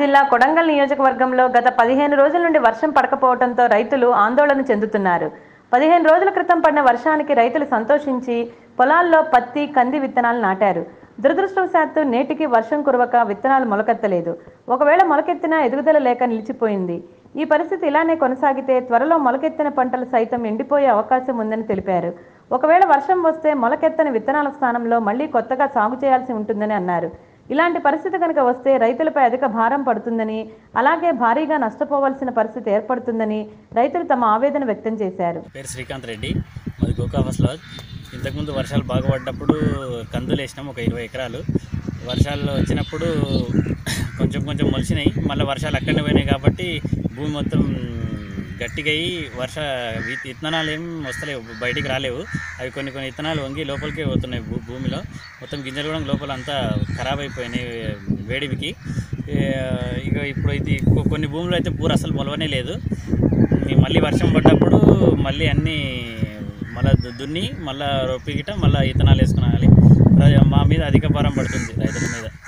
జిల్లా కొడంగల్ నియోజకవర్గంలో గత పదిహేను రోజుల నుండి వర్షం పడకపోవడంతో రైతులు ఆందోళన చెందుతున్నారు పదిహేను రోజుల క్రితం పడిన వర్షానికి రైతులు సంతోషించి పొలాల్లో పత్తి కంది విత్తనాలు నాటారు దురదృష్టవశాత్తు నేటికి వర్షం కురవక విత్తనాలు మొలకెత్తలేదు ఒకవేళ మొలకెత్తినా ఎదుగుదల లేక నిలిచిపోయింది ఈ పరిస్థితి ఇలానే కొనసాగితే త్వరలో మొలకెత్తిన పంటలు సైతం ఎండిపోయే అవకాశం ఉందని తెలిపారు ఒకవేళ వర్షం వస్తే మొలకెత్తని విత్తనాల స్థానంలో మళ్లీ కొత్తగా సాగు చేయాల్సి ఉంటుందని అన్నారు ఇలాంటి పరిస్థితి కనుక వస్తే రైతులపై అధిక భారం పడుతుందని అలాగే భారీగా నష్టపోవాల్సిన పరిస్థితి ఏర్పడుతుందని రైతులు తమ ఆవేదన వ్యక్తం చేశారు పేరు శ్రీకాంత్ రెడ్డి మాది గోకాఫస్లో ఇంతకుముందు వర్షాలు బాగా పడ్డప్పుడు కందులు వేసినాం ఒక ఇరవై ఎకరాలు వర్షాలు వచ్చినప్పుడు కొంచెం కొంచెం మొలిచినాయి మళ్ళీ వర్షాలు అక్కడనే పోయినాయి కాబట్టి భూమి మొత్తం గట్టిగా అయ్యి వర్ష వి- విత్తనాలు ఏం వస్తలేవు బయటికి రాలేవు అవి కొన్ని కొన్ని విత్తనాలు వంగి లోపలికే పోతున్నాయి భూ భూమిలో మొత్తం గింజలు కూడా లోపల అంతా ఖరాబ్ అయిపోయినాయి వేడికి ఏ, ఇక ఇప్పుడు ఇది కొ- కొన్ని భూములు అయితే పూర అసలు మొలవనే లేదు ఈ మళ్ళీ వర్షం పడ్డప్పుడు మళ్ళీ అన్నీ మళ్ళీ దున్ని మళ్ళీ రొప్పిగిట మళ్ళీ విత్తనాలు వేసుకునాలి మా మీద అధిక భారం పడుతుంది రైతుల మీద